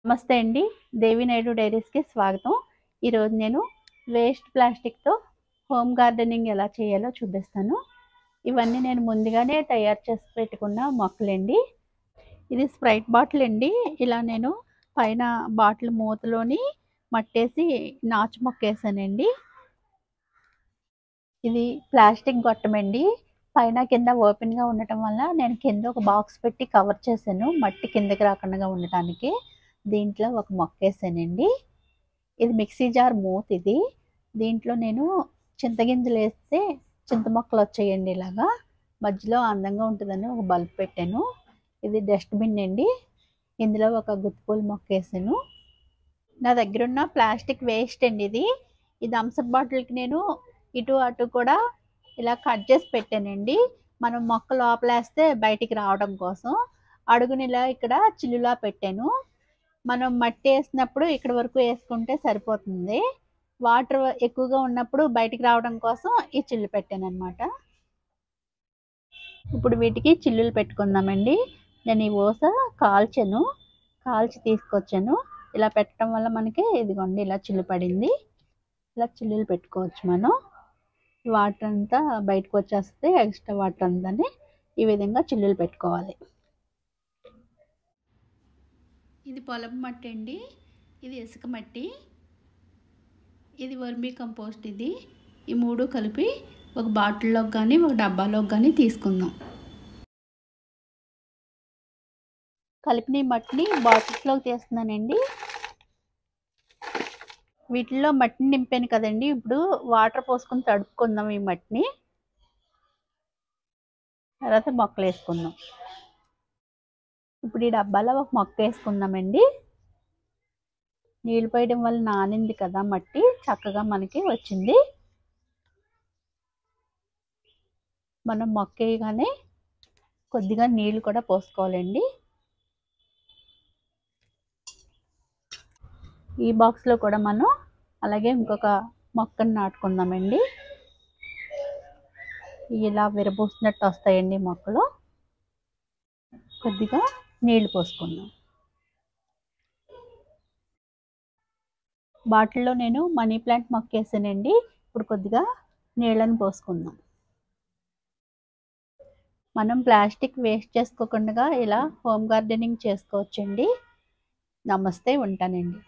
నమస్తే అండి దేవి నాయుడు డైరీస్కి స్వాగతం ఈరోజు నేను వేస్ట్ ప్లాస్టిక్తో హోమ్ గార్డెనింగ్ ఎలా చేయాలో చూపిస్తాను ఇవన్నీ నేను ముందుగానే తయారు చేసి పెట్టుకున్న మొక్కలండి ఇది స్ప్రైట్ బాటిల్ అండి ఇలా నేను పైన బాటిల్ మూతలోని మట్టేసి నాచు మొక్క వేసానండి ఇది ప్లాస్టిక్ గొట్టమండి పైన కింద ఓపెన్గా ఉండటం వల్ల నేను కింద ఒక బాక్స్ పెట్టి కవర్ చేశాను మట్టి కిందకి రాకుండా ఉండటానికి దీంట్లో ఒక మొక్క వేసానండి ఇది మిక్సీ జార్ మూత్ ఇది దీంట్లో నేను చింతగింజలు వేస్తే చింత మొక్కలు వచ్చాయండి ఇలాగా మధ్యలో అందంగా ఉంటుందని ఒక బల్బ్ పెట్టాను ఇది డస్ట్బిన్ అండి ఇందులో ఒక గుత్తిపూల మొక్క వేసాను నా దగ్గర ఉన్న ప్లాస్టిక్ వేస్ట్ అండి ఇది ఈ థమ్స్అప్ బాటిల్కి నేను ఇటు అటు కూడా ఇలా కట్ చేసి పెట్టానండి మనం మొక్క లోపలేస్తే బయటికి రావడం కోసం అడుగుని ఇలా ఇక్కడ చిల్లులా పెట్టాను మనం మట్టి వేసినప్పుడు ఇక్కడ వరకు వేసుకుంటే సరిపోతుంది వాటర్ ఎక్కువగా ఉన్నప్పుడు బయటికి రావడం కోసం ఈ చిల్లు పెట్టాను అనమాట ఇప్పుడు వీటికి చిల్లులు పెట్టుకుందామండి నేను ఈ ఊస కాల్చాను కాల్చి తీసుకొచ్చాను ఇలా పెట్టడం వల్ల మనకి ఇదిగోండి ఇలా చిల్లు పడింది ఇలా చిల్లులు పెట్టుకోవచ్చు మనం వాటర్ అంతా బయటకు వచ్చేస్తే ఎక్స్ట్రా వాటర్ అంతా ఈ విధంగా చిల్లులు పెట్టుకోవాలి ఇది పొలం మట్టి అండి ఇది ఇసుక మట్టి ఇది వర్మీ కంపోస్ట్ ఇది ఈ మూడు కలిపి ఒక బాటిల్లోకి కానీ ఒక డబ్బాలోకి కానీ తీసుకుందాం కలిపిన మట్టిని బాటిల్స్లోకి తీస్తున్నానండి వీటిల్లో మట్టిని నింపాను కదండి ఇప్పుడు వాటర్ పోసుకొని తడుపుకుందాం ఈ మట్టిని తర్వాత మొక్కలు వేసుకుందాం ఇప్పుడు ఈ డబ్బాలో ఒక మొక్క వేసుకుందామండి నీళ్ళు పోయడం వల్ల నానింది కదా మట్టి చక్కగా మనకి వచ్చింది మనం మొక్క వేయగానే కొద్దిగా నీళ్ళు కూడా పోసుకోవాలండి ఈ బాక్స్లో కూడా మనం అలాగే ఇంకొక మొక్కను నాటుకుందామండి ఇలా విరబూసినట్టు వస్తాయండి మొక్కలు కొద్దిగా నీళ్లు పోసుకుందాం బాటిల్లో నేను మనీ ప్లాంట్ మొక్క వేసానండి ఇప్పుడు కొద్దిగా నీళ్ళని పోసుకుందాం మనం ప్లాస్టిక్ వేస్ట్ చేసుకోకుండా ఇలా హోమ్ గార్డెనింగ్ చేసుకోవచ్చండి నమస్తే ఉంటానండి